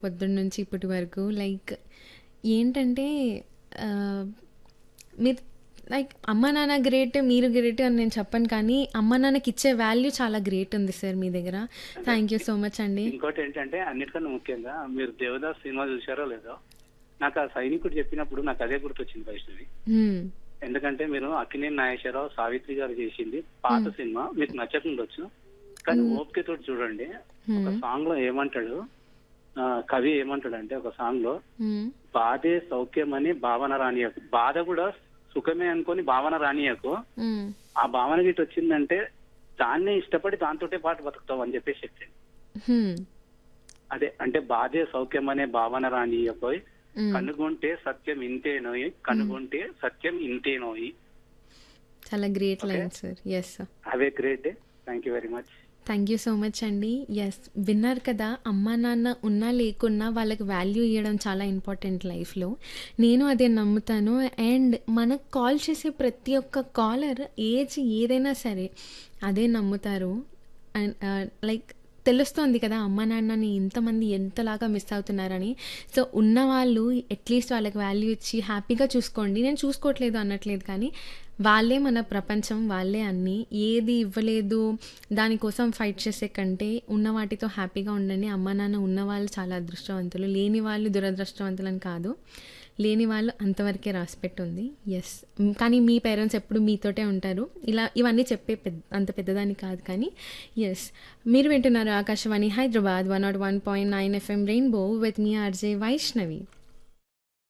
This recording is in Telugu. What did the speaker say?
పొద్దున్న నుంచి ఇప్పటి వరకు లైక్ ఏంటంటే ఆహ్, మీరు లైక్ అమ్మ నాన్న గ్రేట్, మీరు గ్రేట్ అని నేను చెప్పను కానీ, అమ్మ నాన్నకి ఇచ్చే వాల్యూ చాలా గ్రేట్ ఉంది సార్ మీ దగ్గర. థ్యాంక్ యూ సో మచ్ అండి. ఇంకోటి ఏంటంటే అన్నిటికన్నా ముఖ్యంగా మీరు దేవదాస్ సినిమా చూశారో లేదో నాకు ఆ సైనికుడు చెప్పినప్పుడు నాకు అదే గుర్తొచ్చింది వైష్ణవి హ్మ్. ఎందుకంటే మీరు అక్కినేని నాగేశ్వరరావు సావిత్రి గారు చేసింది పాత సినిమా మీకు నచ్చకుండొచ్చు కానీ ఓపికతో చూడండి ఒక హ్మ్. సాంగ్ లో ఏమంటాడు ఆ, కవి ఏమంటాడు అంటే ఒక సాంగ్ లో హ్మ్. బాధే సౌఖ్యం అని భావన రానియకు బాధ కూడా సుఖమే అనుకొని భావన రానియకు హ్మ్. ఆ భావన గిట్ వచ్చిందంటే దాన్నే ఇష్టపడి దాంతోటే పాటు బతుకుతావు అని చెప్పేసి చెప్తాను హ్మ్. అదే అంటే బాధే సౌఖ్యం అనే భావన రానియపోయి హ్మ్. కనుగొంటే సత్యం ఇంతేనోయి కనుగొంటే సత్యం ఇంతేనోయి చాలా great okay. Line sir. Yes sir. అవే great thank you very much thank you so much అండి. యెస్ విన్నారు కదా! అమ్మా నాన్న ఉన్నా లేకున్నా వాళ్ళకి వాల్యూ ఇయ్యడం చాలా ఇంపార్టెంట్ లైఫ్‌లో. నేను అదే నమ్ముతాను. అండ్ మనకు కాల్ చేసే ప్రతి ఒక్క కాలర్ ఏజ్ ఏదైనా సరే అదే నమ్ముతారు. అండ్ ఆహ్, లైక్ తెలుస్తోంది కదా! అమ్మా నాన్నని ఇంతమంది ఎంతలాగా మిస్ అవుతున్నారని. సో ఉన్నవాళ్ళు అట్‌లీస్ట్ వాళ్ళకి వాల్యూ ఇచ్చి హ్యాపీగా చూసుకోండి. నేను చూసుకోవట్లేదు అనట్లేదు కానీ, వాళ్ళే మన ప్రపంచం. వాళ్ళే అన్నీ. ఏది ఇవ్వలేదు దానికోసం ఫైట్ చేసే కంటే ఉన్న వాటితో హ్యాపీగా ఉండండి. అమ్మా నాన్న ఉన్నవాళ్ళు చాలా అదృష్టవంతులు. లేని వాళ్ళు దురదృష్టవంతులని కాదు. లేని వాళ్ళు అంతవరకే రాసిపెట్టి ఉంది. యెస్. హ్మ్. కానీ మీ పేరెంట్స్ ఎప్పుడు మీతోటే ఉంటారు. ఇలా ఇవన్నీ చెప్పే పెద్ అంత పెద్దదాన్ని కాదు కానీ యెస్. మీరు వింటున్నారు Akashvani Hyderabad 101.9 FM rainbow with me RJ Vaishnavi.